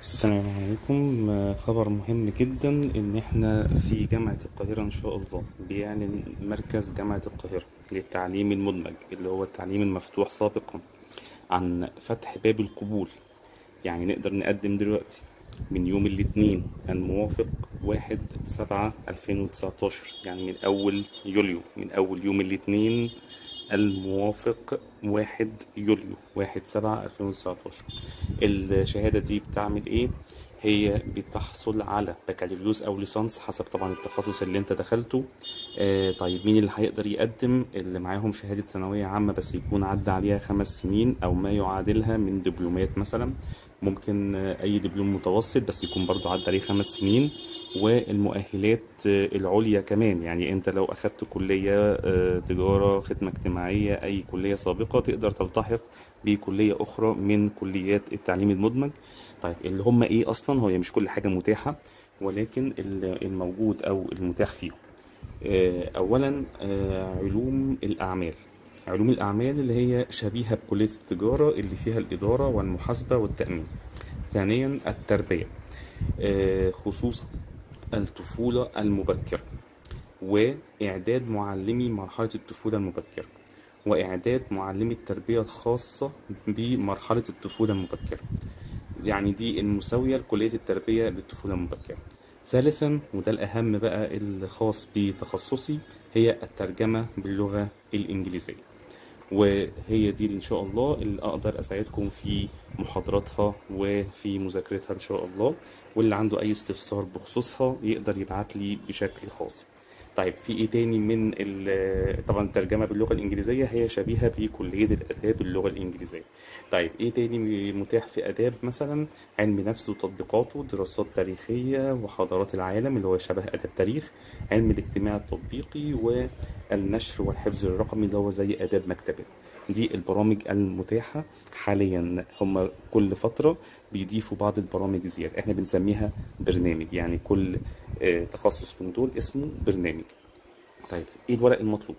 السلام عليكم آه، خبر مهم جدا ان احنا في جامعة القاهرة ان شاء الله بيعلن مركز جامعة القاهرة للتعليم المدمج اللي هو التعليم المفتوح سابقا عن فتح باب القبول يعني نقدر نقدم دلوقتي من يوم الاثنين الموافق واحد سبعة ألفين وتسعتاشر يعني من أول يوليو من أول يوم الاثنين الموافق واحد يوليو واحد سبعة ألفين وتسعتاشر الشهادة دي بتعمل إيه؟ هي بتحصل على بكالوريوس أو ليسانس حسب طبعا التخصص اللي أنت دخلته آه طيب مين اللي هيقدر يقدم اللي معاهم شهادة ثانوية عامة بس يكون عدى عليها خمس سنين أو ما يعادلها من دبلومات مثلا ممكن آه، أي دبلوم متوسط بس يكون برضو عدى عليه خمس سنين والمؤهلات آه، العليا كمان يعني انت لو اخدت كلية آه، تجارة خدمة اجتماعية اي كلية سابقة تقدر تلتحق بكلية اخرى من كليات التعليم المدمج طيب اللي هم ايه اصلا هي مش كل حاجة متاحة ولكن ال- الموجود او المتاح فيهم آه، اولا آه، علوم الاعمال علوم الاعمال اللي هي شبيهة بكلية التجارة اللي فيها الادارة والمحاسبة والتأمين ثانيا التربية آه، خصوصا الطفولة المبكرة وإعداد معلمي مرحلة الطفولة المبكرة وإعداد معلمي التربية الخاصة بمرحلة الطفولة المبكرة يعني دي المساوية لكلية التربية للطفولة المبكرة ثالثا وده الأهم بقى الخاص بتخصصي هي الترجمة باللغة الإنجليزية وهي دي ان شاء الله اللي اقدر اساعدكم في محاضراتها وفي مذاكرتها ان شاء الله واللي عنده اي استفسار بخصوصها يقدر يبعت لي بشكل خاص طيب في ايه تاني من ال- طبعا الترجمه باللغه الانجليزيه هي شبيهه بكليه الاداب باللغه الانجليزيه طيب ايه تاني متاح في اداب مثلا علم نفس وتطبيقاته دراسات تاريخيه وحضارات العالم اللي هو شبه اداب تاريخ علم الاجتماع التطبيقي والنشر والحفظ الرقمي اللي هو زي اداب مكتبات دي البرامج المتاحه حاليا هم كل فتره بيضيفوا بعض البرامج زياده احنا بنسميها برنامج يعني كل آه، تخصص من دول اسمه برنامج طيب ايه الورق المطلوب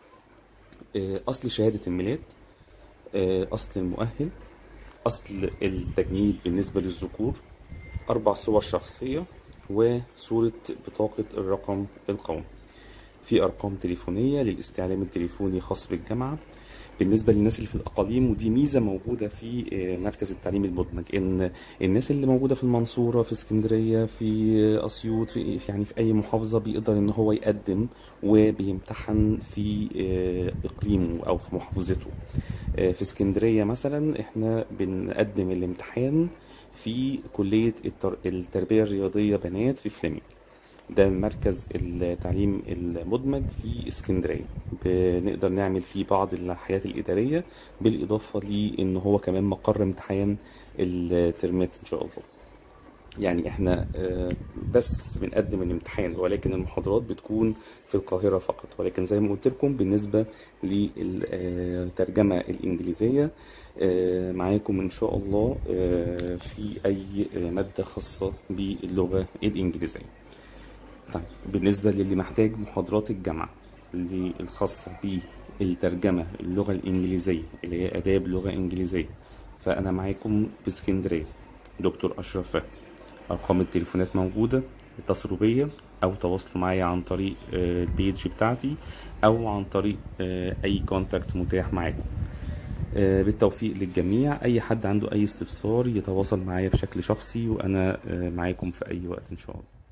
آه، اصل شهاده الميلاد آه، اصل المؤهل اصل التجنيد بالنسبه للذكور اربع صور شخصيه وصوره بطاقه الرقم القومي في ارقام تليفونيه للاستعلام التليفوني خاص بالجامعه بالنسبه للناس اللي في الاقاليم ودي ميزه موجوده في آه، مركز التعليم المدمج ان الناس اللي موجوده في المنصوره في اسكندريه في آه، اسيوط في في- يعني في اي محافظه بيقدر ان هو يقدم وبيمتحن في آه، اقليمه او في محافظته آه، في اسكندريه مثلا احنا بنقدم الامتحان في كليه التر- التربيه الرياضيه بنات في فليمنج ده مركز التعليم المدمج في اسكندرية بنقدر نعمل فيه بعض الحياة الإدارية بالإضافة لأن هو كمان مقر امتحان الترمات إن شاء الله يعني احنا آه، بس بنقدم الامتحان ولكن المحاضرات بتكون في القاهرة فقط ولكن زي ما قلت لكم بالنسبة للترجمة الإنجليزية آه، معاكم إن شاء الله آه، في أي مادة خاصة باللغة الإنجليزية طيب بالنسبة للي محتاج محاضرات الجامعة اللي الخاصة بالترجمة اللغة الإنجليزية اللي هي آداب لغة إنجليزية فأنا معاكم في اسكندرية دكتور أشرف فهمي أرقام التليفونات موجودة اتصلوا بيا أو تواصلوا معايا عن طريق آه، البيج بتاعتي أو عن طريق آه، أي كونتاكت متاح معاكم آه، بالتوفيق للجميع أي حد عنده أي استفسار يتواصل معايا بشكل شخصي وأنا آه، معاكم في أي وقت إن شاء الله